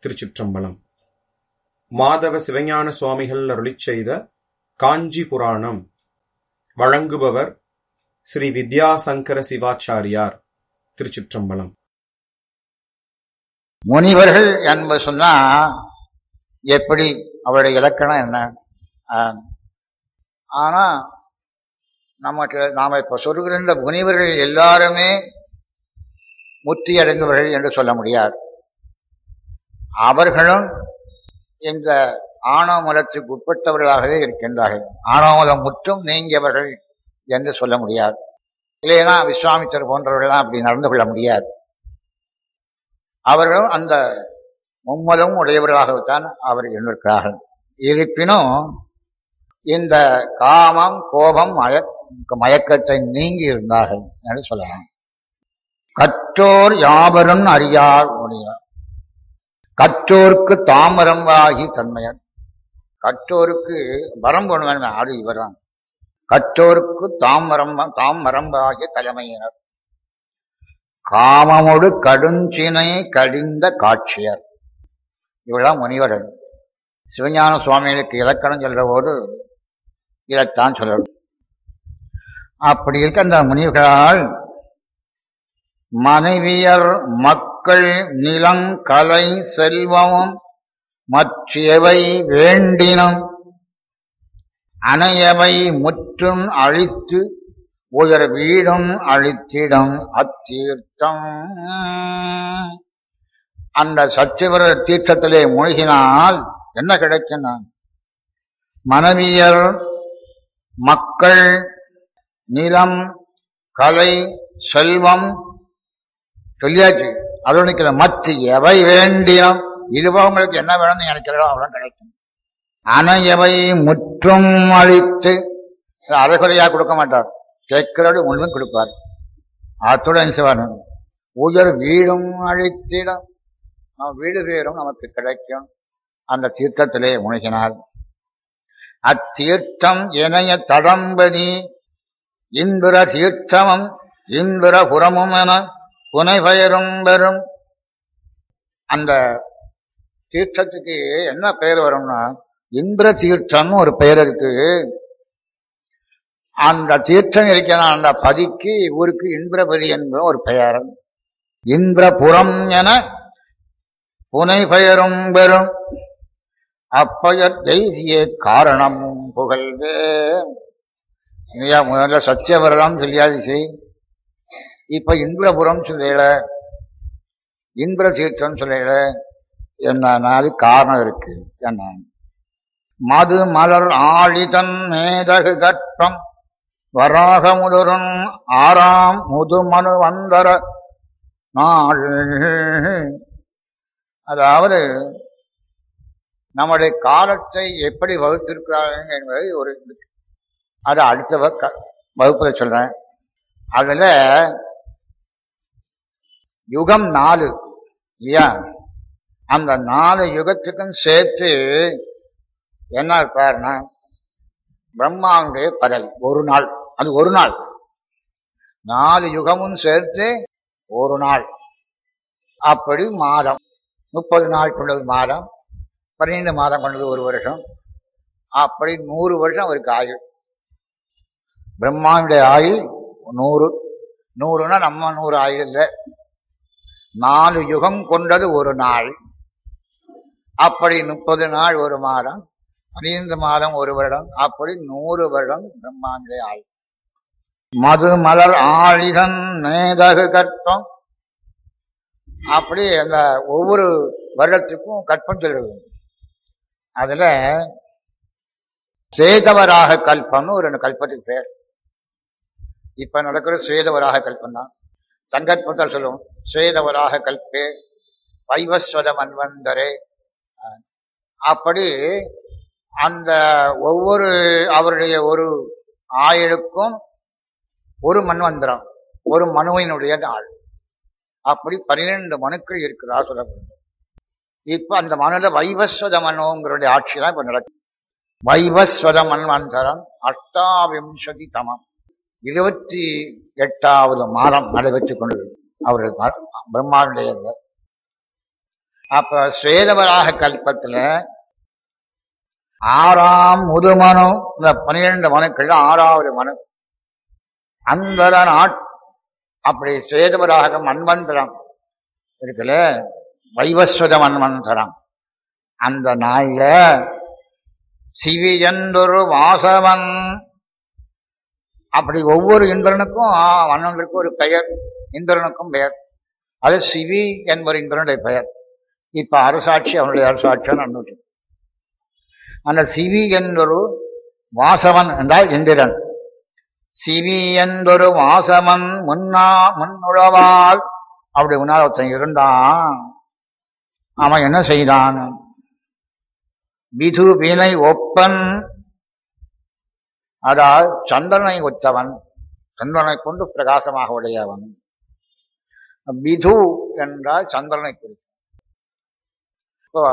திருச்சிற்றம்பலம் மாதவ சிவஞான சுவாமிகள் அருளிச் செய்த காஞ்சி புராணம் வழங்குபவர் ஸ்ரீ வித்யாசங்கர சிவாச்சாரியார் திருச்சிற்றம்பலம் முனிவர்கள் என்பது சொன்னா எப்படி அவருடைய இலக்கணம் என்ன ஆஹ், ஆனா நமக்கு நாம இப்ப சொல்கின்ற முனிவர்கள் எல்லாருமே முத்தி அடைந்தவர்கள் என்று சொல்ல முடியாது அவர்களும் இந்த ஆணவமலத்துக்கு உட்பட்டவர்களாகவே இருக்கின்றார்கள் ஆணவமலம் முற்றும் நீங்கியவர்கள் என்று சொல்ல முடியாது இல்லைன்னா விஸ்வாமித்தர் போன்றவர்கள்லாம் அப்படி நடந்து கொள்ள முடியாது அவர்களும் அந்த மும்மலும் உடையவர்களாகத்தான் அவர் இருந்திருக்கிறார்கள் இருப்பினும் இந்த காமம் கோபம் மய மயக்கத்தை நீங்கி இருந்தார்கள் என்று சொல்லலாம் கற்றோர் யாவரும் அறியார் முடியும் கற்றோர்க்கு தாமரம் ஆகி தன்மையர் கற்றோருக்கு வரம்பு ஒண்ணு வேணுமே அது இவர்தான் கற்றோருக்கு தாமரம் தாமரம்பாகிய தலைமையினர் காமமோடு கடுஞ்சினை கடிந்த காட்சியர் இவெல்லாம் முனிவர்கள் சிவஞான சுவாமிகளுக்கு இலக்கணம் சொல்ற போது இதைத்தான் சொல்லணும் அப்படி இருக்க அந்த முனிவர்களால் மனைவியர் மக்கள் நிலம் கலை செல்வமும் மற்றவை வேண்டினும் அணையவை முற்றும் அழித்து உயர் வீடும் அழித்திடும் அத்தீர்த்தம் அந்த சத்தியவர தீர்த்தத்திலே மூழ்கினால் என்ன கிடைக்கும் மனைவியர் மக்கள் நிலம் கலை செல்வம் சொல்லியாச்சு அதோட நிக்கிற மற்ற எவை வேண்டியும் இருபவங்களுக்கு என்ன வேணும்னு நினைக்கிறோம் அவ்வளோ கிடைக்கும் அணையவை முற்றும் அழித்து அரைகுறையா கொடுக்க மாட்டார் கேட்கிறோடு முழுதும் கொடுப்பார் அத்துடன் செய்வார் உயர் வீடும் அழித்திடம் நம்ம வீடு பேரும் நமக்கு கிடைக்கும் அந்த தீர்த்தத்திலே முழுகினார் அத்தீர்த்தம் இணைய தடம்பதி இந்திர தீர்த்தமும் இந்திர புறமும் என புனை பெயரும் பெறும் அந்த தீர்த்தத்துக்கு என்ன பெயர் வரும்னா இந்திர தீர்த்தம்னு ஒரு பெயர் இருக்கு அந்த தீர்த்தம் இருக்கிற அந்த பதிக்கு ஊருக்கு இந்திரபதி என்ற ஒரு பெயர் இந்திரபுரம் என புனை பெயரும் பெறும் அப்பயர் தெய்திய காரணம் புகழ்வே இல்லையா முதல்ல சத்தியவரதம் சொல்லியாது செய் இப்ப இந்திரபுரம் சொல்லல இந்திர தீர்த்தம் சொல்லல என்ன அது காரணம் இருக்கு என்ன மது மலர் ஆழிதன் மேதகு கற்பம் வராகமுதரும் ஆறாம் முதுமனு வந்தர நாள் அதாவது நம்முடைய காலத்தை எப்படி வகுத்திருக்கிறார்கள் என்பது ஒரு அது அடுத்த வ- வகுப்புல சொல்றேன் அதுல யுகம் நாலு இல்லையா அந்த நாலு யுகத்துக்கும் சேர்த்து என்ன இருப்பாருன்னா பிரம்மாவுடைய பதவி ஒரு நாள் அது ஒரு நாள் நாலு யுகமும் சேர்த்து ஒரு நாள் அப்படி மாதம் முப்பது நாள் கொண்டது மாதம் பன்னிரெண்டு மாதம் கொண்டது ஒரு வருஷம் அப்படி நூறு வருஷம் அவருக்கு ஆயுள் பிரம்மாவுடைய ஆயுள் நூறு நூறுனா நம்ம நூறு ஆயுள் இல்லை நாலு யுகம் கொண்டது ஒரு நாள் அப்படி முப்பது நாள் ஒரு மாதம் பன்னிரண்டு மாதம் ஒரு வருடம் அப்படி நூறு வருடம் பிரம்மாவுடைய ஆயுள் மது மலர் ஆழிதன் நேதகு கற்பம் அப்படி அந்த ஒவ்வொரு வருடத்துக்கும் கற்பம் சொல்றது அதுல சேதவராக கல்பம்னு ஒரு கல்பத்துக்கு பேர் இப்ப நடக்கிற சேதவராக கல்பம் தான் சங்கற்பத்தால் சொல்லுவோம் சேதவராக கல்பே வைவஸ்வத மன்வந்தரே அஹ், அப்படி அந்த ஒவ்வொரு அவருடைய ஒரு ஆயுளுக்கும் ஒரு மன்வந்திரம் ஒரு மனுவினுடைய நாள் அப்படி பன்னிரெண்டு மனுக்கள் இருக்கிறதா சொல்லப்படுது இப்ப அந்த மனுல வைவஸ்வத மனுங்கிறடைய ஆட்சி தான் இப்ப நடக்கும் வைவஸ்வத மன்வந்தரம் அஷ்டாவிம்சதி தமம் இருபத்தி எட்டாவது மாதம் நடைபெற்றுக் கொண்டது அவர்கள் பிரம்மாவுடைய இதுல. அப்ப ஸ்வேதவராக கல்பத்துல ஆறாம் முதுமனு இந்த பனிரெண்டு மனுக்கள் ஆறாவது மனு அந்தர நாட் அப்படி ஸ்வேதவராக மன்வந்தரம் இருக்குல்ல வைவஸ்வத மன்வந்தரம் அந்த நாயில சிவி என்றொரு வாசவன் அப்படி ஒவ்வொரு இந்திரனுக்கும் மன்னனுக்கும் ஒரு பெயர் இந்திரனுக்கும் பெயர் அது சிவி என்பவர் இந்திரனுடைய பெயர் இப்ப அரசாட்சி அவனுடைய அரசாட்சின்னு அன்னுட்டு அந்த சிவி என்றொரு வாசவன் என்றால் இந்திரன் சிவி என்றொரு வாசவன் முன்னா முன்னுழவால் அப்படி முன்னால் ஒருத்தன் இருந்தான் அவன் என்ன செய்தான் விது வினை ஒப்பன் அதாவது சந்திரனை ஒத்தவன் சந்திரனை கொண்டு பிரகாசமாக உடையவன் விது என்றால் சந்திரனை குறிக்கும் இப்போ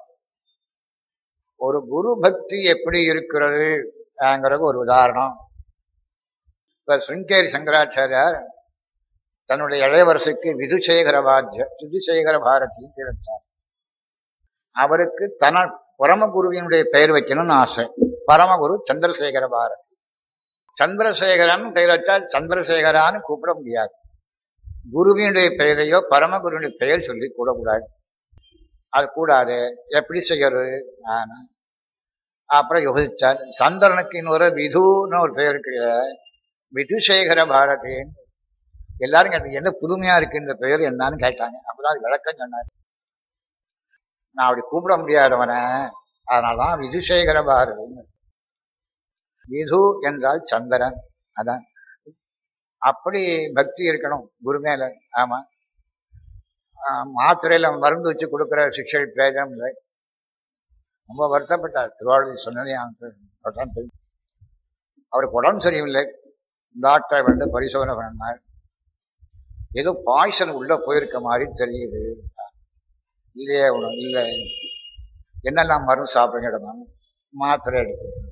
ஒரு குரு பக்தி எப்படி இருக்கிறது ங்கிறது ஒரு உதாரணம் இப்ப சுங்கேரி சங்கராச்சாரியார் தன்னுடைய இளையவரசுக்கு விதுசேகர பாத்திய விதுசேகர பாரதி கிடைத்தார் அவருக்கு தன பரமகுருவினுடைய பெயர் வைக்கணும்னு ஆசை பரமகுரு சந்திரசேகர பாரதி சந்திரசேகரன் பெயர் வச்சால் சந்திரசேகரான்னு கூப்பிட முடியாது குருவினுடைய பெயரையோ பரமகுருவினுடைய பெயர் சொல்லி கூடக்கூடாது அது கூடாது எப்படி செய்யறது ஆனா அப்புறம் யோசிச்சார் சந்திரனுக்கு இன்னொரு விதுன்னு ஒரு பெயர் இருக்கு விதுசேகர பாரதின்னு எல்லாரும் கேட்டது எந்த புதுமையா இருக்கு இந்த பெயர் என்னன்னு கேட்டாங்க அப்பதான் அது விளக்கம் சொன்னார் நான் அப்படி கூப்பிட முடியாதவன அதனாலதான் விதுசேகர பாரதின்னு விது என்றால் சந்திரன் அதான் அப்படி பக்தி இருக்கணும் குரு மேல ஆமா மாத்திரையில மருந்து வச்சு கொடுக்குற சிக்ஷை பிரயோஜனம் இல்லை ரொம்ப வருத்தப்பட்டார் திருவாரூர் சொன்னதே அவருக்கு உடம்பு சரியில்லை டாக்டர் வந்து பரிசோதனை பண்ணார் ஏதோ பாய்சன் உள்ள போயிருக்க மாதிரி தெரியுது இல்லையே உணவு இல்லை என்னெல்லாம் மருந்து சாப்பிடுங்க மாத்திரை எடுக்கணும்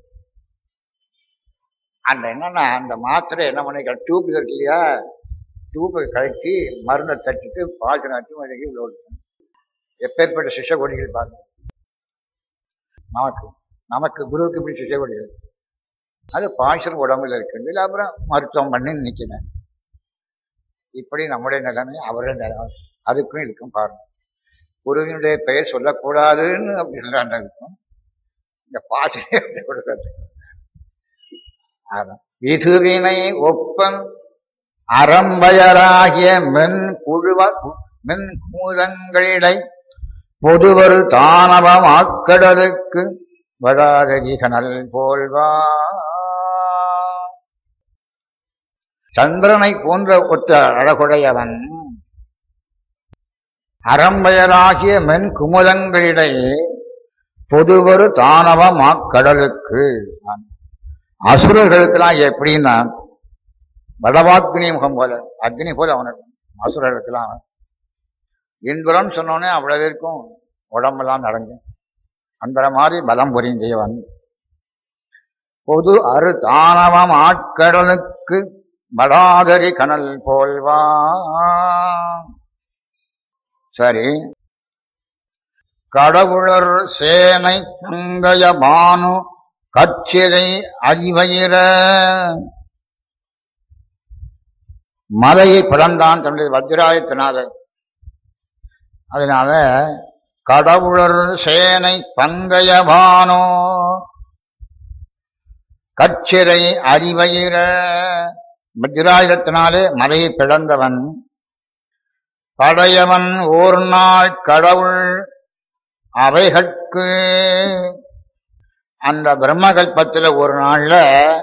அந்த என்னன்னா அந்த மாத்திரை என்ன பண்ணிக்க டியூப் இருக்கு இல்லையா டியூப்பை கழட்டி மருந்தை தட்டிட்டு பாய்ச்சனை வச்சு மணிக்கு உள்ள விடுக்கணும் எப்பேற்பட்ட சிஷ கொடிகள் பார்க்கணும் நமக்கு நமக்கு குருவுக்கு இப்படி சிஷ கொடிகள் அது பாய்ச்சல் உடம்புல இருக்குது இல்லை அப்புறம் மருத்துவம் பண்ணி நிற்கிறேன் இப்படி நம்முடைய நிலைமை அவருடைய நிலைமை அதுக்கும் இருக்கும் பாருங்க குருவினுடைய பெயர் சொல்லக்கூடாதுன்னு அப்படி சொல்றாங்க இருக்கும் இந்த பாட்டிலே கொடுக்கறதுக்கு விதுவினை ஒப்பன் அறம்பயராகிய மென் குழுவ மென் கூதங்களிடை பொதுவரு தானவம் ஆக்கடலுக்கு வடாதரிகனல் போல்வா சந்திரனை போன்ற ஒத்த அழகுடையவன் அறம்பயராகிய மென் குமுதங்களிடையே பொதுவரு தானவம் ஆக்கடலுக்கு அசுரர்களுக்கெல்லாம் எப்படின்னா வடவாக்னி முகம் போல அக்னி போல அவனுக்கு அசுரர்களுக்கெல்லாம் இந்திரன் சொன்னோடனே அவ்வளவு இருக்கும் உடம்பெல்லாம் நடங்கு அந்த மாதிரி பலம் புரிஞ்சவன் பொது அரு தானவம் ஆட்கடலுக்கு வடாதரி கனல் போல்வா சரி கடவுளர் சேனை பங்கய பானு கச்சிரை அறிவயிர மலையை பிளந்தான் தன்னுடைய வஜ்ராயத்தினால அதனால கடவுளர் சேனை பங்கயபானோ கச்சிரை அறிவயிர வஜ்ராயுதத்தினாலே மலையை பிளந்தவன் படையவன் ஓர் நாள் கடவுள் அவைகட்கு அந்த பிரம்மகல்பத்தில் ஒரு நாள்ல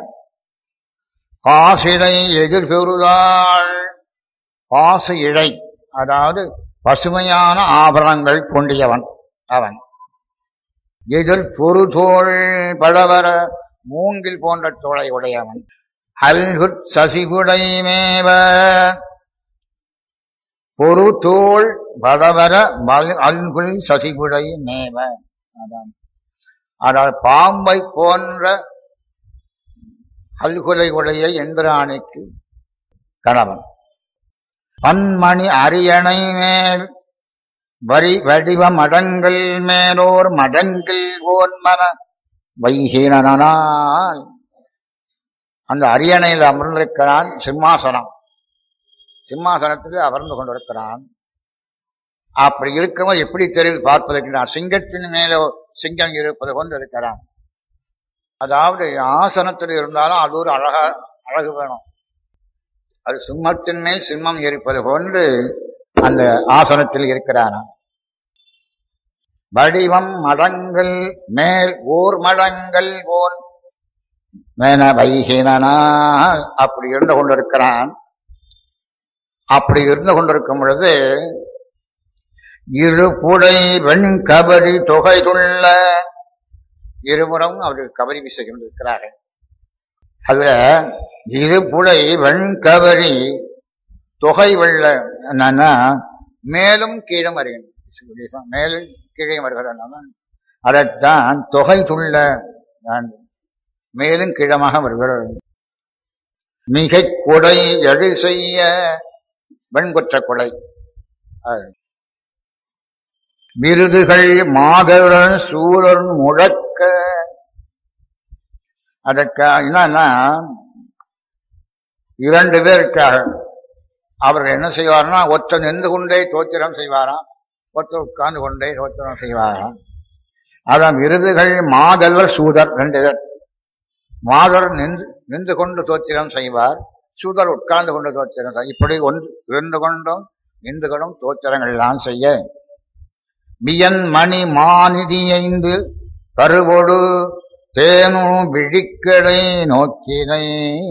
பாசிடை எதிர்பெறுதாள் பாசு இழை அதாவது பசுமையான ஆபரணங்கள் கொண்டியவன் அவன் எதிர் பொறுதோள் படவர மூங்கில் போன்ற தோளை உடையவன் அல்குட் சசிகுடை மேவ பொறுதோள் படவர அல்குல் சசிகுடை மேவ அதான் ஆனால் பாம்பை போன்ற அல்குலை உடைய எந்திராணிக்கு கணவன் பன்மணி அரியணை மேல் வரி வடிவ மடங்கள் மேலோர் மடங்கள் ஓன்மன வைகீனனால் அந்த அரியணையில் அமர்ந்திருக்கிறான் சிம்மாசனம் சிம்மாசனத்தில் அமர்ந்து கொண்டிருக்கிறான் அப்படி இருக்கும்போது எப்படி தெரியுது பார்ப்பதற்கு சிங்கத்தின் மேலே சிங்கம் இருப்பது கொண்டு இருக்கிறான் அதாவது ஆசனத்தில் இருந்தாலும் அது ஒரு அழகா அழகு வேணும் அது சிம்மத்தின் மேல் சிம்மம் இருப்பது போன்று அந்த ஆசனத்தில் இருக்கிறானாம் வடிவம் மடங்கள் மேல் ஓர் மடங்கள் போல் மேன வைகினால் அப்படி இருந்து கொண்டிருக்கிறான் அப்படி இருந்து கொண்டிருக்கும் பொழுது இரு புடை வெண்கபரி தொகைதுள்ள இருபுறம் அவருக்கு கபரி வீச கொண்டிருக்கிறார்கள் அதுல இரு புடை வெண்கபரி தொகை வெள்ள என்னன்னா மேலும் கீழும் வருகின்ற மேலும் கீழே வருகிறான் அதைத்தான் தொகை துள்ள மேலும் கீழமாக வருகிறது மிகை கொடை எழு செய்ய வெண்குற்ற கொடை விருதுகள் மாதருடன் சூழல் முழக்க அதற்காக என்னன்னா இரண்டு பேருக்காக அவர்கள் என்ன செய்வார்னா ஒருத்தர் நின்று கொண்டே தோத்திரம் செய்வாராம் ஒருத்தர் உட்கார்ந்து கொண்டே தோத்திரம் செய்வாராம் அதான் விருதுகள் மாதல்வர் சூதர் ரெண்டு பேர் மாதர் நின்று நின்று கொண்டு தோத்திரம் செய்வார் சூதர் உட்கார்ந்து கொண்டு தோத்திரம் செய்வார் இப்படி ஒன்று இருந்து கொண்டும் நின்று கொண்டும் தோத்திரங்கள் எல்லாம் செய்ய மியன் மணி மாநிதி ஐந்து கருவொடு தேனு விழிக்கடை நோக்கினை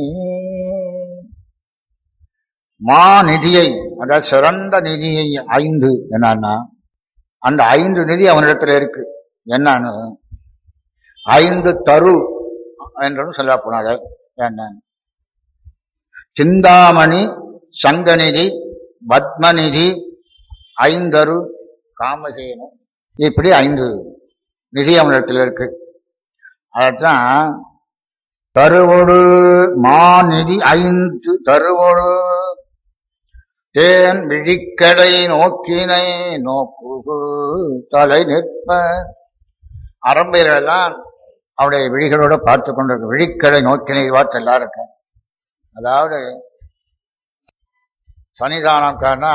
மாநிதியை அதாவது சிறந்த நிதியை ஐந்து என்னன்னா அந்த ஐந்து நிதி அவனிடத்துல இருக்கு என்னன்னு ஐந்து தரு என்றும் சொல்ல போனாங்க என்ன சிந்தாமணி சங்கநிதி பத்மநிதி ஐந்தரு காமசேனு இப்படி ஐந்து நிதி அவனிடத்தில் இருக்கு அதான் தருவொடு மாநிதி ஐந்து தருவொடு தேன் விழிக்கடை நோக்கினை நோக்கு தலை நிற்ப அரம்பையரெல்லாம் அவருடைய விழிகளோட பார்த்து கொண்டிருக்க விழிக்கடை நோக்கினை பார்த்து எல்லாருக்கும் அதாவது சன்னிதானம்காரனா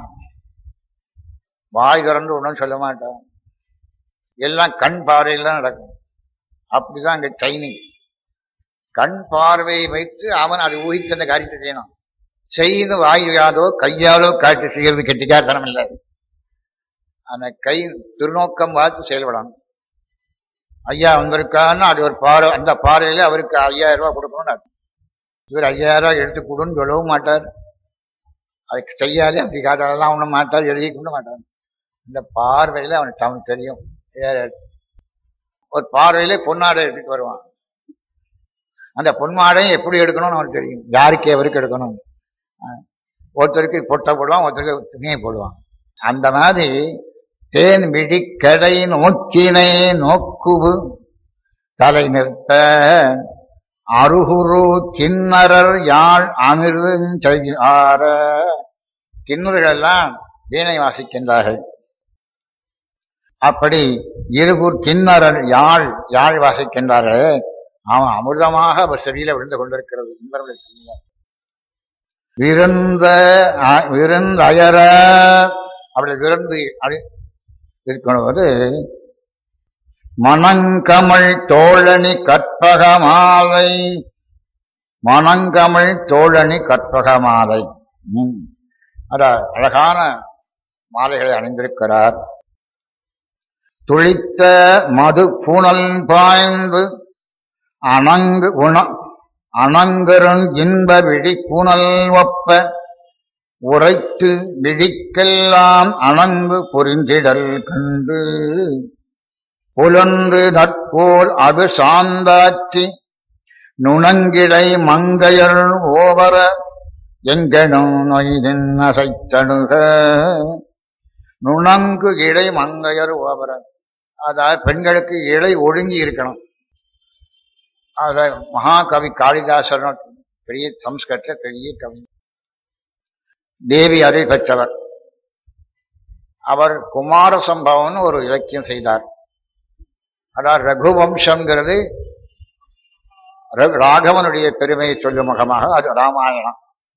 வாய் திறந்து ஒன்றும் சொல்ல மாட்டான் எல்லாம் கண் பார்வையில் தான் நடக்கும் அப்படிதான் அங்க ட்ரைனிங் கண் பார்வையை வைத்து அவன் அதை ஊகித்து அந்த காரியத்தை செய்யணும் செய்து வாயாலோ கையாலோ காட்டி செய்யறது கெட்டிக்காத்தனம் இல்லை அந்த கை திருநோக்கம் பார்த்து செயல்படணும் ஐயா வந்திருக்கான்னு அது ஒரு பார்வை அந்த பார்வையில அவருக்கு ஐயாயிரம் ரூபாய் கொடுக்கணும் இவர் ஐயாயிரம் ரூபாய் எடுத்து கொடுன்னு சொல்லவும் மாட்டார் அதுக்கு செய்யாதே அப்படி காட்டாலாம் ஒன்றும் மாட்டார் எழுதி கொண்டு மாட்டார் இந்த பார்வையில அவனுக்கு அவனுக்கு தெரியும் ஒரு பார்வையில பொன்னாடை எடுத்துட்டு வருவான் அந்த பொன்மாடையும் எப்படி எடுக்கணும்னு அவனுக்கு தெரியும் யாருக்கு எவருக்கு எடுக்கணும் ஒருத்தருக்கு பொட்டை போடுவான் ஒருத்தருக்கு துணியை போடுவான் அந்த மாதிரி தேன் விழி கடை நோக்கினை நோக்குவு தலை நிற்ப அருகுரு கிண்ணறர் யாழ் அமிர்தஞ்செய்யார கிண்ணறெல்லாம் வீணை வாசிக்கின்றார்கள் அப்படி இருகூர் கிண்ணறர் யாழ் யாழ் வாசிக்கின்றார்கள் அவன் அமிர்தமாக அவர் செடியில விழுந்து கொண்டிருக்கிறது இந்திரனுடைய செடியில விருந்த விருந்து அயர அப்படி விருந்து இருக்கணுவது மணங்கமிழ் தோழனி கற்பக மாலை மணங்கமிழ் தோழனி கற்பக மாலை அத அழகான மாலைகளை அணிந்திருக்கிறார் துளித்த மது புனல் பாய்ந்து அணங்கு உண அணங்கருண் இன்ப விழி புனல் ஒப்ப உரைத்து விழிக்கெல்லாம் அணங்கு பொறிந்திடல் கண்டு புலந்து நட்போல் அது சாந்தாற்றி நுணங்கிடை மங்கையர் ஓவர எங்கனும் நொய்தின் அசைத்தணுக நுணங்கு இடை மங்கையர் ஓவர அதாவது பெண்களுக்கு இலை ஒடுங்கி இருக்கணும் அத மகாகவி காளிதாசர் பெரிய சம்ஸ்கிருத பெரிய கவி தேவி அருள் பெற்றவர் அவர் குமார சம்பவம்னு ஒரு இலக்கியம் செய்தார் அதாவது ரகுவம்சம்ங்கிறது ர- ராகவனுடைய பெருமையை சொல்லும் முகமாக அது ராமாயணம்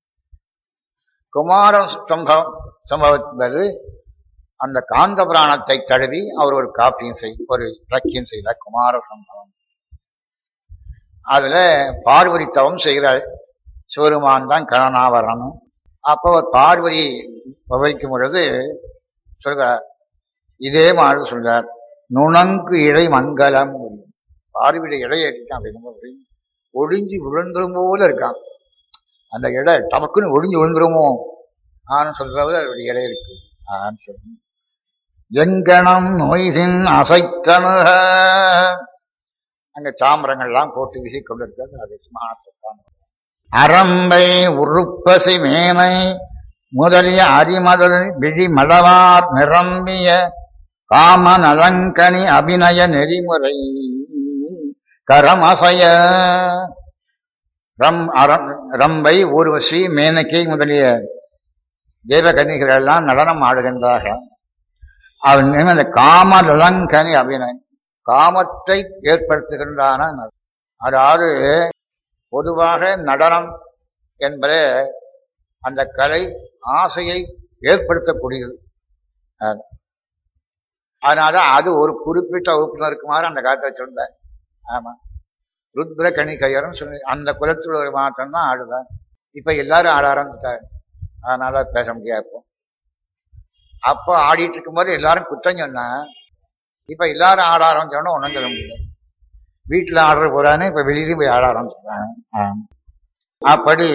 குமார சம்பவம் சம்பவம் அந்த காந்த புராணத்தை தழுவி அவர் ஒரு காப்பியம் செய் ஒரு இலக்கியம் செய்தார் குமார சம்பவம் அதுல பார்வதி தவம் செய்கிறாள் சிவருமான் தான் கணனா வரணும் அப்போ ஒரு பார்வதி விவரிக்கும் பொழுது சொல்கிறார் இதே மாதிரி சொல்றார் நுணங்கு இழை மங்கலம் பார்வையுடைய இடையை இருக்கான் அப்படின்னு ஒழிஞ்சு விழுந்துரும் போல இருக்கான் அந்த இடை டமக்குன்னு ஒழிஞ்சு விழுந்துருமோ ஆன்னு சொல்றது அவருடைய இடை இருக்கு ஆன்னு சொல்லு எங்கனம் நோய்சின் அசைத்தனுக அங்க சாமரங்கள்லாம் போட்டு வீசி கொண்டிருக்கிறது அது சும்மா சொல்றாங்க அரம்பை உருப்பசி மேனை முதலிய அரிமதல் விழி மலவார் நிரம்பிய காம நலங்கனி அபிநய நெறிமுறை கரமசைய ரம் அரம் ரம்பை ஊர்வசி மேனகை முதலிய தேவகன்னிகள் எல்லாம் நடனம் ஆடுகின்றார்கள் அவன் அந்த காம நலங்கனி அபிநயம் காமத்தை ஏற்படுத்துகின்றான அதாவது பொதுவாக நடனம் என்பது அந்த கலை ஆசையை ஏற்படுத்தக்கூடியது அது. அதனால அது ஒரு குறிப்பிட்ட வகுப்புல இருக்குமாறு அந்த காலத்துல சொன்னார் ஆமா ருத்ர கணிகையர்னு சொல்லி அந்த குலத்தில் ஒரு மாத்திரம் தான் ஆடுவேன் இப்ப எல்லாரும் ஆட ஆரம்பிச்சிட்டாரு அதனால பேச முடியாது இப்போ அப்போ ஆடிட்டு இருக்கும்போது எல்லாரும் குற்றம் சொன்னா இப்ப எல்லாரும் ஆட ஆரம்பிச்சோன்னா ஒன்றும் சொல்ல முடியல வீட்டுல ஆடுற போறான்னு இப்ப வெளியிலயும் போய் ஆட ஆரம்பிச்சிட்டாங்க அப்படி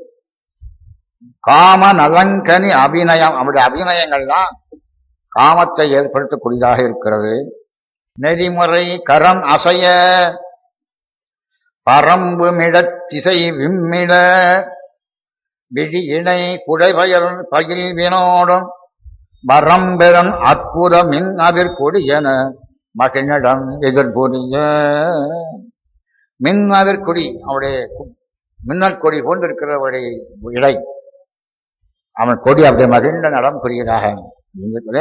காம நலங்கனி அபிநயம் அவருடைய அபிநயங்கள்லாம் காமத்தை ஏற்படுத்தக்கூடியதாக இருக்கிறது நெறிமுறை கரம் அசைய பரம்பு மிடத் திசை விம்மிட விழி இணை குடைபயல் பயில் வினோடும் வரம்பெறன் அற்புத மின் அவிர்கொடியன மகிழ்நடம் எதிர்புரிய மின் அவிர்கொடி அவருடைய கு- மின்னல் கொடி கொண்டிருக்கிறவருடைய இடை அவன் கொடி அப்படியே மகிழ்ந்த நடம் புரிகிறாக இருக்கிற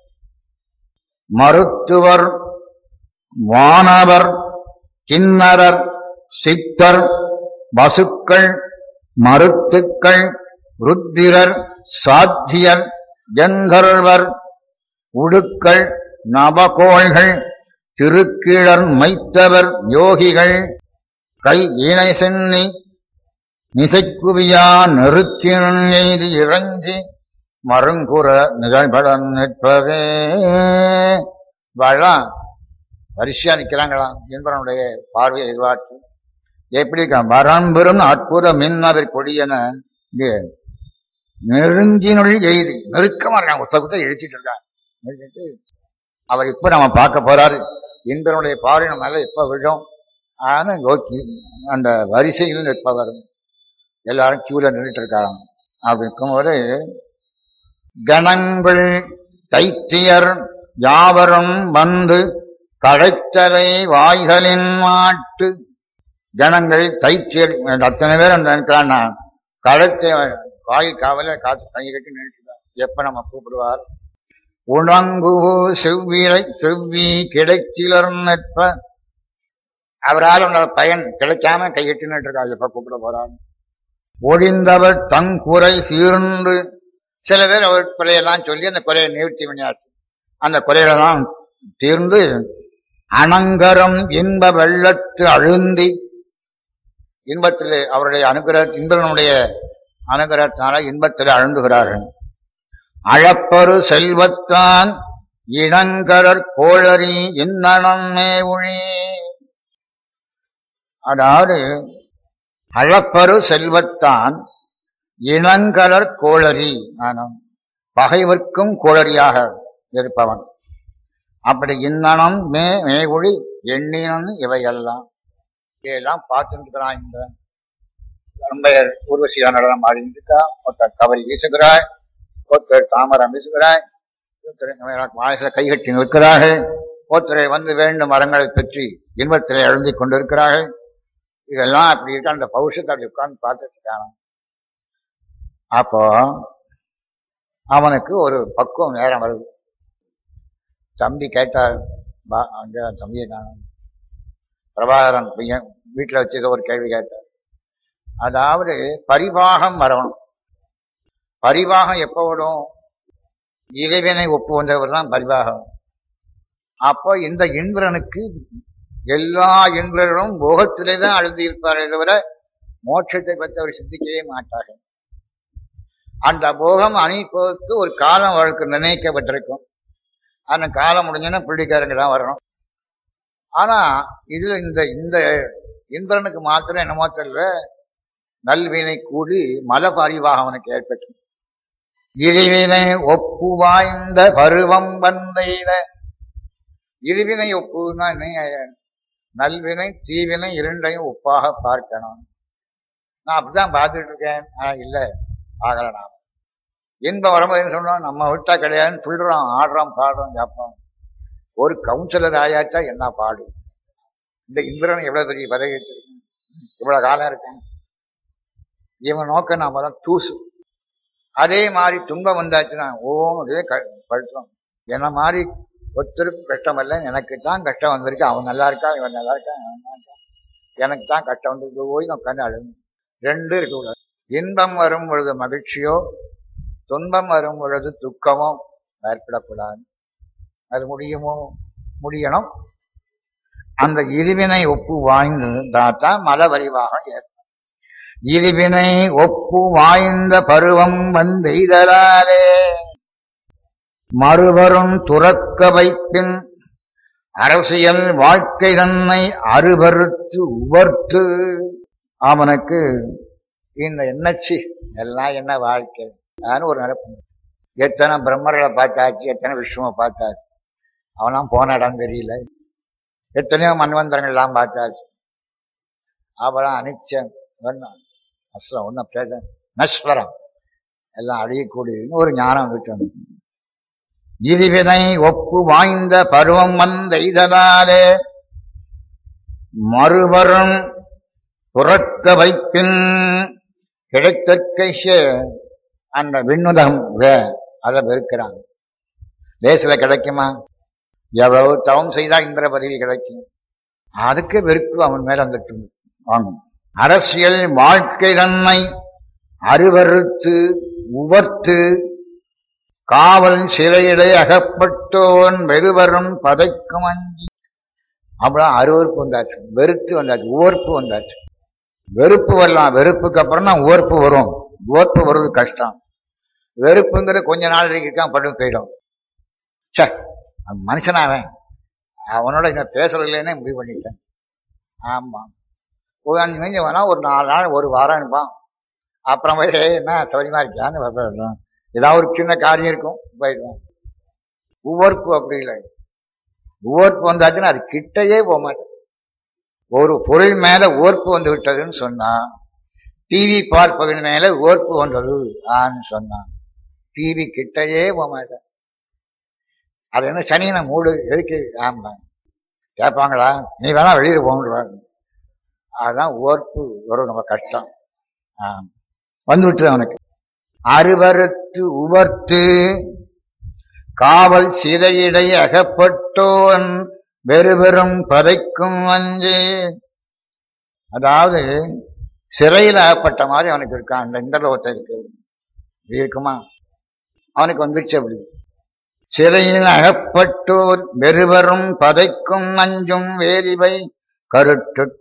மருத்துவர் வானவர் கிண்ணரர் சித்தர் வசுக்கள் மருத்துக்கள் ருத்திரர் சாத்தியர் கந்தர்வர் உடுக்கள் நபகோள்கள் திருக்கிழர் மைத்தவர் யோகிகள் கை இணை சென்னி நிசைக்குவியா நெருக்கின் எய்தி இறஞ்சி மருங்குற நிகழ்படன் நிற்பவே வாழலாம் வரிசையா நிக்கிறாங்களாம் இந்திரனுடைய பார்வையை எதிர்பார்த்து எப்படி இருக்கான் வரம்பெறும் அற்புத மின்னவர் கொடியன இங்கே நெருங்கினுள் எய்தி நெருக்கமா இருக்காங்க குத்த குத்த இழிச்சிட்டு இருக்காங்க இழிச்சிட்டு அவர் இப்ப நம்ம பார்க்க போறாரு இந்திரனுடைய பார்வை நம்ம மேல எப்ப விழும் ஆனா யோக்கி அந்த வரிசையில் நிற்பவர் எல்லாரும் கியூல நின்றுட்டு இருக்காங்க அப்படி இருக்கும்போது கணங்கள் தைத்தியர் யாவரும் வந்து கடைத்தலை வாய்களின் மாட்டு ஜனங்கள் தைத்தியர் அத்தனை பேர் அந்த நினைக்கிறான் கடைத்த வாயில் காவல காத்து கை கட்டி நினைச்சுதான் எப்ப நம்ம கூப்பிடுவார் உணங்கு செவ்விரை செவ்வி கிடைத்திலர் நிற்ப அவரால் உள்ள பயன் கிடைக்காம கையிட்டு நின்றுருக்கா எப்ப கூப்பிட போறார் ஒழிந்தவர் தங்குறை சீர்ந்து சில பேர் அவர் குறையெல்லாம் சொல்லி அந்த குறையை நிவர்த்தி பண்ணியாச்சு அந்த குறையெல்லாம் தீர்ந்து அனங்கரம் இன்ப வெள்ளத்து அழுந்தி இன்பத்திலே அவருடைய அனுகிரக இந்திரனுடைய அனுகிரகத்தால இன்பத்தில் அழுந்துகிறார்கள் அழப்பரு செல்வத்தான் இளங்கரர் கோளரி இன்னனம் மேவுழி அதாவது அழப்பரு செல்வத்தான் இளங்கலர் கோளரி நானும் பகைவர்க்கும் கோளரியாக இருப்பவன் அப்படி இன்னனம் மே மேகுழி எண்ணினம் இவையெல்லாம் இதையெல்லாம் பார்த்துட்டு இருக்கிறான் இந்த அம்பையர் ஊர்வசியா நடனம் ஆடிட்டு இருக்கா ஒருத்தர் கவரி வீசுகிறாய் ஒருத்தர் தாமரம் வீசுகிறாய் ஒருத்தர் வாயசில கைகட்டி நிற்கிறார்கள் ஒருத்தரை வந்து வேண்டும் மரங்களை பற்றி இன்பத்திலே எழுந்திக் கொண்டிருக்கிறார்கள் இதெல்லாம் அப்படி இருக்க அந்த பௌஷத்தை அப்படி உட்கார்ந்து பார்த்துட்டு இருக்காங்க அப்போ அவனுக்கு ஒரு பக்குவம் நேரம் வருது தம்பி கேட்டார் பா அங்க தம்பியை காணும் பிரபாகரன் பையன் வீட்டில் வச்சு ஏதோ ஒரு கேள்வி கேட்டார் அதாவது பரிவாகம் வரணும் பரிவாகம் எப்போ வரும் இறைவனை ஒப்பு வந்தவர் தான் பரிவாகம் அப்போ இந்த இந்திரனுக்கு எல்லா இந்திரனும் போகத்திலே தான் அழுது இருப்பாரே தவிர மோட்சத்தை பற்றி அவர் சிந்திக்கவே மாட்டார்கள் அந்த போகம் அணிப்பதற்கு ஒரு காலம் அவளுக்கு நிர்ணயிக்கப்பட்டிருக்கும் அந்த காலம் முடிஞ்சோன்னா பிள்ளைக்காரங்க தான் வரணும் ஆனா இதுல இந்த இந்த இந்திரனுக்கு மாத்திரம் என்னமோ தெரியல நல்வினை கூடி மல பரிவாக அவனுக்கு ஏற்பட்டு இறைவினை ஒப்பு வாய்ந்த பருவம் வந்தைத இருவினை ஒப்புனா என்ன நல்வினை தீவினை இரண்டையும் ஒப்பாக பார்க்கணும் நான் அப்படிதான் பார்த்துட்டு இருக்கேன் ஆனா இல்ல ஆகல நான் இன்பம் வரும்போது சொன்னோம் நம்ம விட்டா கிடையாதுன்னு சொல்றோம் ஆடுறோம் பாடுறோம் கேட்போம் ஒரு கவுன்சிலர் ஆயாச்சா என்ன பாடு இந்த இந்திரன் எவ்வளவு பெரிய பதவி வச்சிருக்கேன் இவ்வளவு காலம் இருக்கேன் இவன் நோக்க நாம தான் தூசு அதே மாதிரி துன்பம் வந்தாச்சுன்னா ஓம் அப்படியே படுத்தோம் என்ன மாதிரி ஒருத்தருக்கும் கஷ்டம் இல்லை எனக்கு தான் கஷ்டம் வந்திருக்கு அவன் நல்லா இருக்கா இவன் நல்லா இருக்கா அவன் நல்லா இருக்கா எனக்கு தான் கஷ்டம் வந்திருக்கு போய் நான் உட்காந்து அழுகு ரெண்டும் இருக்கக்கூடாது இன்பம் வரும் பொழுது மகிழ்ச்சியோ துன்பம் வரும் பொழுது துக்கமோ ஏற்படக்கூடாது அது முடியுமோ முடியணும் அந்த இருவினை ஒப்பு வாய்ந்ததான் மல வரிவாக ஏற்படும் இருவினை ஒப்பு வாய்ந்த பருவம் வந்தெய்தலாலே மறுவரும் துறக்க வைப்பின் அரசியல் வாழ்க்கை தன்னை அறுபறுத்து உவர்த்து அவனுக்கு இந்த என்னச்சி எல்லாம் என்ன வாழ்க்கை நான் ஒரு நினைப்பு எத்தனை பிரம்மர்களை பார்த்தாச்சு எத்தனை விஷ்ணுவை பார்த்தாச்சு அவனாம் போன இடம் தெரியல எத்தனையோ மன்வந்தரங்கள்லாம் பார்த்தாச்சு அவெல்லாம் அனிச்சம் ஒன்றும் அஸ்ரம் ஒன்றும் பேச நஸ்வரம் எல்லாம் அழியக்கூடியதுன்னு ஒரு ஞானம் விட்டு இருவினை ஒப்பு வாய்ந்த பருவம் வந்த இதனாலே மறுவரும் புறக்க வைப்பின் கிடைத்தற்க அந்த விண்ணுதகம் அதை வெறுக்கிறாங்க லேசில கிடைக்குமா எவ்வளவு தவம் செய்தா இந்திர பதவி கிடைக்கும் அதுக்கு வெறுப்பு அவன் மேல வந்துட்டு வாங்கும் அரசியல் வாழ்க்கை தன்மை அருவறுத்து உவர்த்து காவல் சிறையிலே அகப்பட்டோன் வெறுவரும் பதைக்கும் அஞ்சி அப்புறம் அருவறுப்பு வந்தாச்சு வெறுத்து வந்தாச்சு உவர்ப்பு வந்தாச்சு வெறுப்பு வரலாம் வெறுப்புக்கு அப்புறம் தான் உவர்ப்பு வரும் உவர்ப்பு வருவது கஷ்டம் வெறுப்புங்கிறது கொஞ்ச நாள் இருக்கான் பட்டு போயிடும் சே மனுஷனாவன் அவனோட என்ன பேசுறதுலேனே முடிவு பண்ணிட்டேன் ஆமா ஒரு அஞ்சு மணி வேணா ஒரு நாலு நாள் ஒரு வாரம் இருப்பான் அப்புறம் போய் என்ன சௌரியமா இருக்கியான்னு ஏதாவது ஒரு சின்ன காரியம் இருக்கும் போயிடுவான் உவர்ப்பு அப்படி இல்லை உவர்ப்பு வந்தாச்சுன்னா அது கிட்டையே போக மாட்டேன் ஒரு பொருள் மேல ஓர்ப்பு வந்து விட்டதுன்னு சொன்னா டிவி பார்ப்பதன் மேல ஓர்ப்பு வந்தது ஆன்னு சொன்னான் டிவி கிட்டையே போக மாட்டேன் அது என்ன சனியனை மூடு எதுக்கு ஆமா கேட்பாங்களா நீ வேணா வெளியில போகணுவாங்க அதுதான் ஓர்ப்பு ஒரு நம்ம கஷ்டம் ஆம் வந்து விட்டு அவனுக்கு அறுவறுத்து உவர்த்து காவல் சிறையிடை அகப்பட்டோன் வெறுவெறும் பதைக்கும் அஞ்சு அதாவது சிறையில் அகப்பட்ட மாதிரி அவனுக்கு இருக்கான் அந்த இந்த லோகத்தை இருக்கு இருக்குமா அவனுக்கு வந்துருச்சு அப்படி சிறையில் அகப்பட்டோர் வெறுவரும் பதைக்கும் நஞ்சும் வேலிவை கருட்டுக்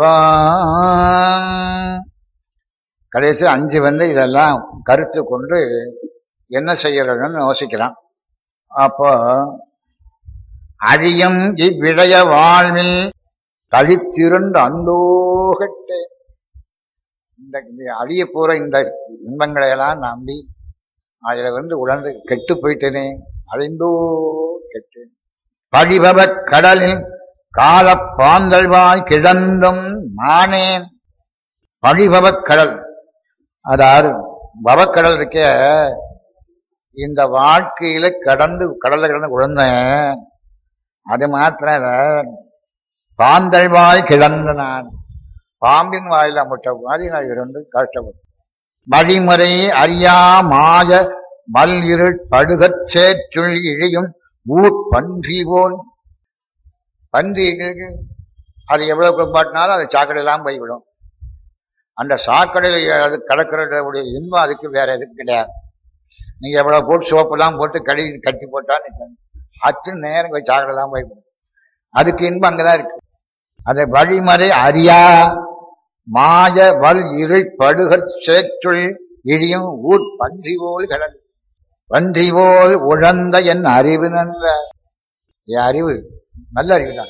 கொள்வான் கடைசி அஞ்சு வந்து இதெல்லாம் கருத்து கொண்டு என்ன செய்யறதுன்னு யோசிக்கிறான் அப்போ அழியும் இவ்விடைய வாழ்வில் கழித்திருந்த அந்தோகட்டு இந்த அழிய போற இந்த இன்பங்களை எல்லாம் நம்பி அதுல வந்து உணர்ந்து கெட்டு போயிட்டேனே அழிந்தோ கெட்டு பழிபவ கடலில் கால பாந்தல்வாய் கிடந்தும் நானேன் பழிபவ கடல் அதாவது பவக்கடல் இருக்க இந்த வாழ்க்கையில கடந்து கடல்ல கடந்து உழந்தேன் அது மாத்திரம் பாந்தல் வாய் கிடந்த நான் பாம்பின் வாயில முட்ட மாதிரி நான் இருந்து கஷ்டப்பட்டேன் வழிமுறை அறியா மாய மல் இருள் படுகச் சேற்றுள் இழியும் ஊர் பன்றி போல் பன்றிகளுக்கு அது எவ்வளவு குளிப்பாட்டினாலும் அது சாக்கடையெல்லாம் போய்விடும் அந்த சாக்கடையில் அது கடற்கரையுடைய இன்பம் அதுக்கு வேற எதுவும் கிடையாது நீங்க எவ்வளவு போட்டு சோப்பெல்லாம் போட்டு கழுவி கட்டி போட்டா நிற்கும் அத்து நேரம் போய் சாக்கடையெல்லாம் போய்விடும் அதுக்கு இன்பம் அங்கதான் இருக்கு அதை வழிமறை அறியா மாய வல் இருள் படுகற் சேற்றுள் இடியும் ஊர் பன்றி போல் கிடந்து பன்றி போல் உழந்த என் அறிவு நல்ல என் அறிவு நல்ல அறிவுதான்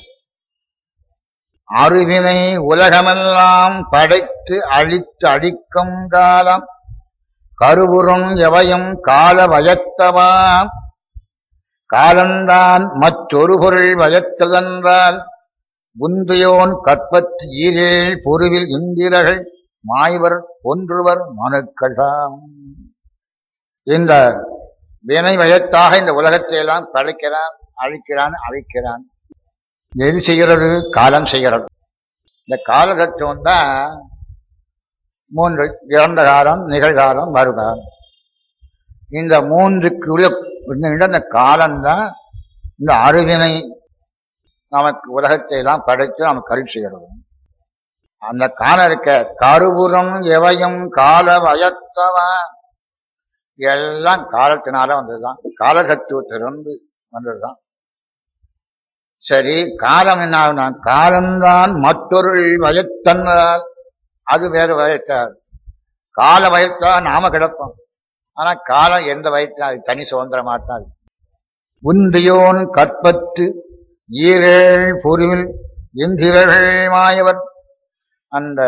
அறிவினை உலகமெல்லாம் படைத்து அழித்து அழிக்கும் காலம் கருவுறும் எவையும் கால வயத்தவாம் காலந்தான் மற்றொரு பொருள் வயத்ததென்றால் உந்தையோன் கற்பத்து ஈரேழ் பொருவில் இந்திரர்கள் மாய்வர் ஒன்றுவர் மனுக்கசாம் இந்த வினை வயத்தாக இந்த உலகத்தை எல்லாம் படைக்கிறான் அழிக்கிறான் அழிக்கிறான் எது செய்கிறது காலம் செய்கிறது இந்த கால தத்துவம் தான் மூன்று இறந்த காலம் நிகழ்காலம் வருகாலம் இந்த மூன்றுக்குள்ள இந்த காலம்தான் இந்த அறிவினை நமக்கு உலகத்தை எல்லாம் படைத்து நமக்கு கருள் செய்கிறது அந்த காலம் இருக்க கருபுறம் எவையும் கால வயத்தவன் எல்லாம் காலத்தினால வந்ததுதான் கால தத்துவத்திலிருந்து வந்ததுதான் சரி காலம் என்ன ஆகுனா காலம்தான் மற்றொரு வயத்தன்னால் அது வேறு வயத்தால் கால வயத்தா நாம கிடப்போம் ஆனா காலம் எந்த வயத்தினா அது தனி சுதந்திரமா தான் இருக்கு. உந்தியோன் கற்பத்து ஈரேழ் பொருவில் இந்திரர்கள் மாயவர் அந்த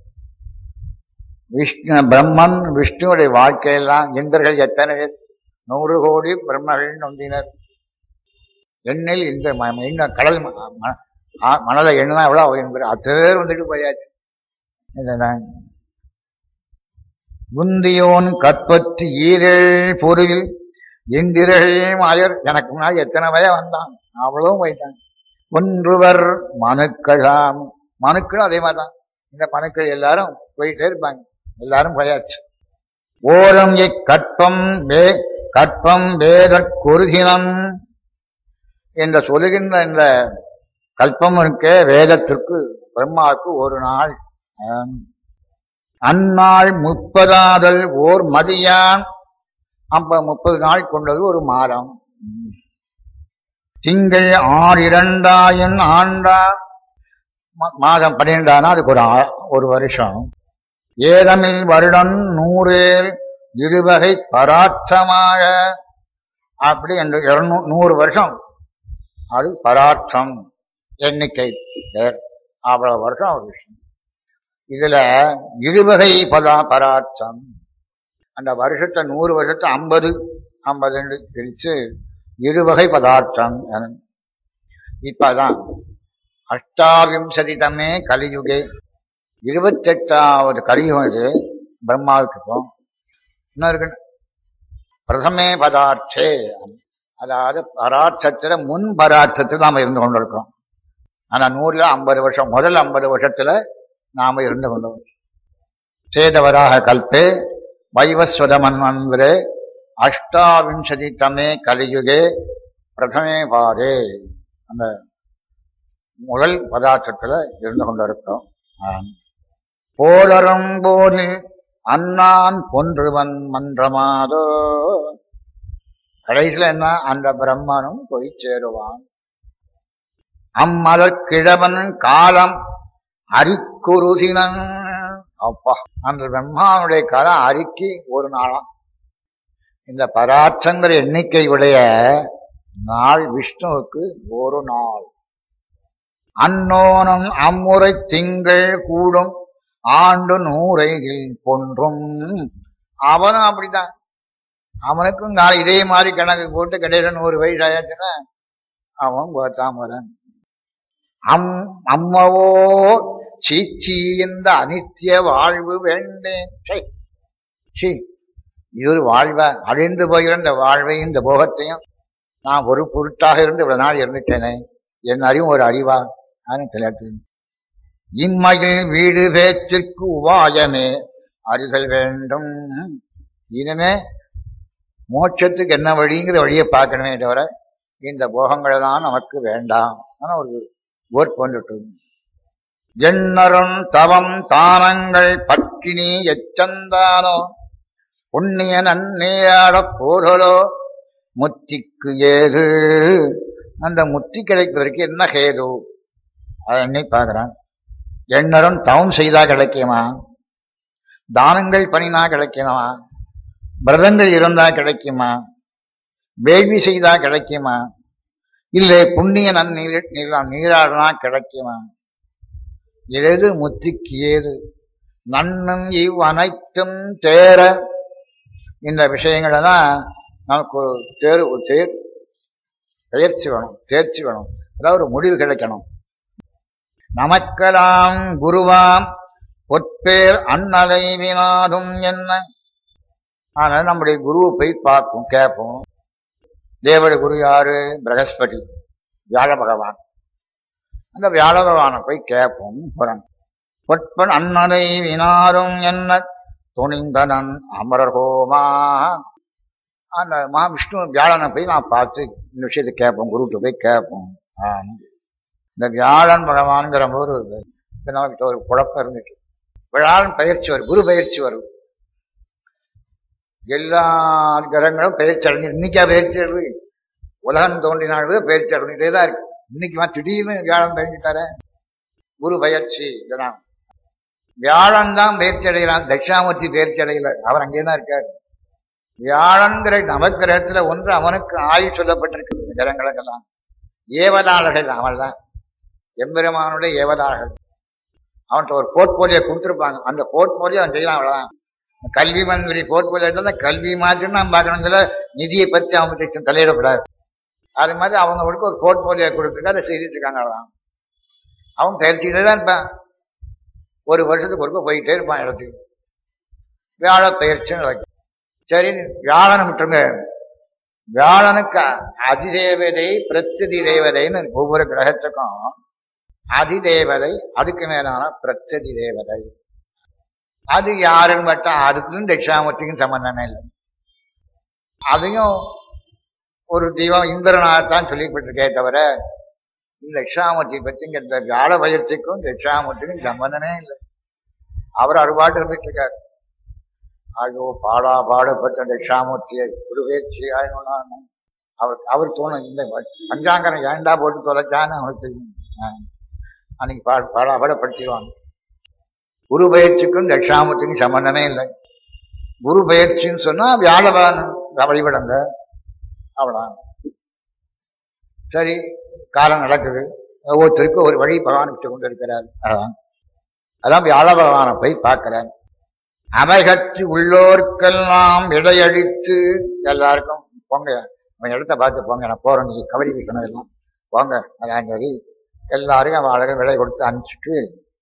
விஷ்ணு பிரம்மன் விஷ்ணுவுடைய வாழ்க்கையெல்லாம் இந்திரர்கள் எத்தனை பேர்? நூறு கோடி பிரம்மர்கள் நொந்தினர் எண்ணில் இந்த ம- ம- இன்னும் கடல் ம- ம- ஆ- மணலை எண்ணா எவ்வளவு என்பது அத்தனை பேர் வந்துட்டு போயாச்சு இதுதான். உந்தியோன் கற்பத்து ஈரேழ் பொருளில் இந்திரர்கள் மாயர் எனக்கு முன்னாடி எத்தனை வய வந்தான் அவ்வளவும் போயிட்டான் ஒன்றுவர் மனுக்களாம் மனுக்களும் அதே மாதிரிதான் இந்த மனுக்கள் எல்லாரும் போயிட்டே இருப்பாங்க எல்லாரும் போயாச்சு ஓரம் இக்கற்பம் வே கற்பம் வேதற் கொருகினம் என்று சொல்லுகின்ற இந்த கல்பம் இருக்க வேதத்திற்கு பிரம்மாவுக்கு ஒரு நாள் ஆம். அந்நாள் முப்பதாதல் ஓர் மதியான் அப்ப முப்பது நாள் கொண்டது ஒரு மாதம் ம். திங்கள் ஆறு இரண்டாயின் ஆண்டா ம- மாதம் பன்னிரெண்டானா அதுக்கு ஒரு ஆ- ஒரு வருஷம் ஏதமில் வருடம் நூறேல் இருவகை பராட்சமாக அப்படி என்று இருநூ- நூறு வருஷம் அது பராட்சம் எண்ணிக்கை பேர் அவ்வளவு வருஷம் ஒரு விஷயம் இதுல இருவகை பதா பராட்சம் அந்த வருஷத்தை நூறு வருஷத்தை ஐம்பது ஐம்பது பிரிச்சு இருவகை பதார்த்தம் என- இப்பதான் அஷ்டாவிம்சதிதமே கலியுகே இருபத்தெட்டாவது கலியுகம் இது பிரம்மாவுக்கு இப்போ இன்னும் இருக்கு பிரதமே பதார்த்தே அதாவது பரார்த்தத்துல முன் பரார்த்தத்தில் நாம இருந்து கொண்டிருக்கோம் ஆனா நூறுல ஐம்பது வருஷம் முதல் ஐம்பது வருஷத்துல நாம இருந்து கொண்டோம் சேதவராக கல்பே வைவஸ்வத மன்வந்திரே அஷ்டாவிம்சதி தமே கலியுகே பிரதமே பாரே அந்த முதல் பதார்த்தத்துல இருந்து கொண்டிருக்கோம் ஆம். போலரும் போரில் அண்ணான் பொன்றுவன் மன்றமாதோ கடைசியில என்ன அந்த பிரம்மனும் போய் சேருவான் அம்மலர் கிழவன் காலம் அரிக்குருதினன் அப்பா அந்த பிரம்மாவுடைய காலம் அரிக்கி ஒரு நாளாம் இந்த பராற்றங்கிற எண்ணிக்கை உடைய நாள் விஷ்ணுவுக்கு ஒரு நாள் அன்னோனம் அம்முறை திங்கள் கூடும் ஆண்டு நூறையில் பொன்றும் அவனும் அப்படித்தான் அவனுக்கும் நாளை இதே மாதிரி கணக்கு போட்டு கடைசியில் நூறு வயசு ஆயாச்சுன்னா அவன் கோத்தாமரன் அம் அம்மவோ சீச்சி இந்த அனித்திய வாழ்வு வேண்டேன் சை சீ இது ஒரு வாழ்வா அழிந்து போகிற இந்த வாழ்வையும் இந்த போகத்தையும் நான் ஒரு பொருட்டாக இருந்து இவ்வளவு நாள் இருந்துட்டேனே என் அறிவும் ஒரு அறிவா நான் தெரியாது இம்மையில் வீடு பேச்சிற்கு உபாயமே அறிதல் வேண்டும் இனிமே மோட்சத்துக்கு என்ன வழிங்கிற வழியை பார்க்கணுமே தவிர இந்த போகங்கள் தான் நமக்கு வேண்டாம் ஆனா ஒரு ஓர்ப்பு வந்துட்டு எண்ணரும் தவம் தானங்கள் பட்டினி எச்சந்தானோ புண்ணிய நன்னீராடப் போதலோ முத்திக்கு ஏது அந்த முத்தி கிடைப்பதற்கு என்ன கேது அதை எண்ணி பார்க்கிறான் எண்ணரும் தவம் செய்தா கிடைக்குமா தானங்கள் பண்ணினா கிடைக்குமா விரதங்கள் இருந்தா கிடைக்குமா வேள்வி செய்தா கிடைக்குமா இல்லை புண்ணிய நன்னீர் நீராடினா கிடைக்குமா எது முத்திக்கு ஏது நன்னும் இவ் அனைத்தும் தேர இந்த விஷயங்களை தான் நமக்கு ஒரு தேர் ஒரு தேர் பயிற்சி வேணும் தேர்ச்சி வேணும் அதாவது ஒரு முடிவு கிடைக்கணும் நமக்கெல்லாம் குருவாம் பொற்பேர் அன்னலை வினாதும் என்ன ஆனால் நம்முடைய குருவை போய் பார்ப்போம் கேட்போம் தேவட குரு யாரு பிரகஸ்பதி வியாழ பகவான் அந்த வியாழ பகவானை போய் கேட்போம் போறாங்க பொற்பன் அன்னலை வினாரும் என்ன துணிந்தனன் அமரர் ஹோமா அந்த மா விஷ்ணு வியாழனை போய் நான் பார்த்து இந்த விஷயத்தை கேட்போம் குருகிட்ட போய் கேட்போம் ஆமா. இந்த வியாழன் பகவான்கிற போது இப்ப நமக்கு ஒரு குழப்பம் இருந்துச்சு வியாழன் பயிற்சி வரும் குரு பயிற்சி வரும் எல்லா கிரகங்களும் பயிற்சி அடைஞ்சு இன்னைக்கா பயிற்சி அடைது உலகம் தோன்றினாலும் பயிற்சி அடைஞ்சிட்டே தான் இருக்கு இன்னைக்கு திடீர்னு வியாழன் பயிற்சிட்டார குரு பயிற்சி இதெல்லாம் வியாழன் தான் பயிற்சி அடைகிறான் தட்சிணாமூர்த்தி பயிற்சி அடையல அவர் அங்கே தான் இருக்காரு வியாழன்கிற நவக்கிரகத்துல ஒன்று அவனுக்கு ஆயுள் சொல்லப்பட்டிருக்கு இந்த கிரகங்களுக்கெல்லாம் ஏவலாளர்கள் அவன் தான் எம்பெருமானுடைய ஏவலாளர்கள் அவன்கிட்ட ஒரு போர்ட்போலியோ கொடுத்துருப்பாங்க அந்த போர்ட்போலியோ அவன் செய்யலாம் அவ்வளவுதான் கல்வி மந்திரி போர்ட்போலியோ இருந்தா கல்வி மாதிரி நம்ம பார்க்கணுங்கிற நிதியை பற்றி அவன் பற்றி தலையிடக்கூடாது அது மாதிரி அவங்களுக்கு ஒரு போர்ட்போலியோ கொடுத்துருக்கா அதை செய்துட்டு இருக்காங்க அவ்வளவுதான் அவன் பயிற்சியில தான் இருப்பான் ஒரு வருஷத்துக்கு ஒருக்க போயிட்டே இருப்பான் இடத்துக்கு வியாழ பயிற்சின்னு வைக்கும் சரி வியாழனை விட்டுருங்க வியாழனுக்கு அதிதேவதை பிரத்யதி தேவதைன்னு ஒவ்வொரு கிரகத்துக்கும் அதிதேவதை அதுக்கு மேலான பிரத்யதி தேவதை அது யாருன்னு பார்த்தா அதுக்கும் தட்சிணாமூர்த்திக்கும் சம்பந்தமே இல்லை அதையும் ஒரு தெய்வம் இந்திரனாகத்தான் சொல்லிப்பட்டிருக்கே தவிர இந்த தட்சிணாமூர்த்தி பத்தி இங்க இந்த வியாழ பயிற்சிக்கும் தட்சிணாமூர்த்திக்கும் சம்பந்தமே இல்லை அவர் அறுபாட்டு இருந்துட்டு இருக்காரு ஐயோ பாடா பாடுபட்ட தட்சிணாமூர்த்தியை ஒரு பயிற்சி ஆயினும் அவர் அவர் தோணும் இந்த பஞ்சாங்கரம் ஏண்டா போட்டு தொலைச்சான்னு அவருக்கு தெரியும் ஆ. அன்னைக்கு பா பாடா பாடப்படுத்திடுவாங்க குரு பயிற்சிக்கும் தட்சிணாமூர்த்திக்கும் சம்பந்தமே இல்லை குரு பயிற்சின்னு சொன்னா வியாழவான் வழிபடுங்க அவ்வளவுதான் சரி காலம் நடக்குது ஒவ்வொருத்தருக்கும் ஒரு வழி பகவான் விட்டு கொண்டு இருக்கிறார் அதான் அதான் வியாழ பகவானை போய் பார்க்கிறேன் அமைகற்றி உள்ளோர்க்கெல்லாம் இடையடித்து எல்லாருக்கும் போங்க அவன் இடத்த பார்த்து போங்க நான் போறேன் நீங்க கபடி வீசினதெல்லாம் போங்க அதான் சரி எல்லாரையும் அவன் அழக விலை கொடுத்து அனுப்பிச்சிட்டு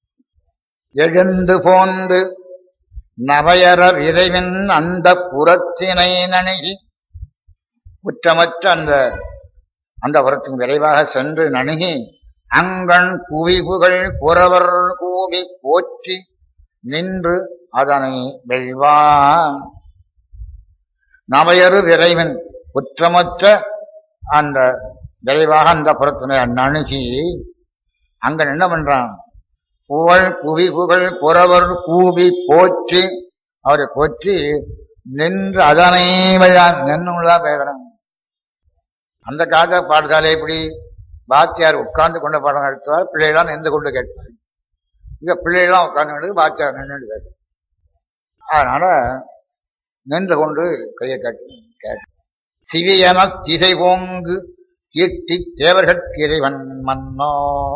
எழுந்து போந்து நவையரர் இறைவன் அந்த புறத்தினை நணுகி குற்றமற்ற அந்த அந்த புறத்தின் விரைவாக சென்று நணுகி அங்கண் குவிகுகள் புறவர் கூவி போற்றி நின்று அதனை வெல்வான் நவையரு விரைவன் குற்றமற்ற அந்த விரைவாக அந்த புறத்தினை நணுகி அங்க என்ன பண்றான் புகழ் குவி புகழ் புறவர் கூவி போற்றி அவரை போற்றி நின்று அதனை வெள்ளான் நின்னுள்ளா பேசுறான் அந்த காலத்துல பாடசாலை எப்படி பாத்தியார் உட்கார்ந்து கொண்ட பாடம் நடத்துவார் பிள்ளைகளாம் நின்று கொண்டு கேட்பார் இங்க பிள்ளைகளாம் உட்கார்ந்து கொண்டு பாத்தியார் நின்று பேச அதனால நின்று கொண்டு கையை கட்டி கேட்டு சிவியன திசை போங்கு கீர்த்தி தேவர்கட்கு இறைவன் மன்னோ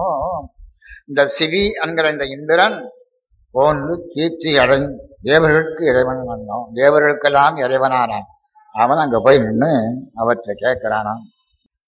இந்த சிவி என்கிற இந்த இந்திரன் போன்று கீர்த்தி அடைந் தேவர்களுக்கு இறைவன் மன்னோ தேவர்களுக்கெல்லாம் இறைவனானான் அவன் அங்க போய் நின்று அவற்றை கேட்கிறானாம்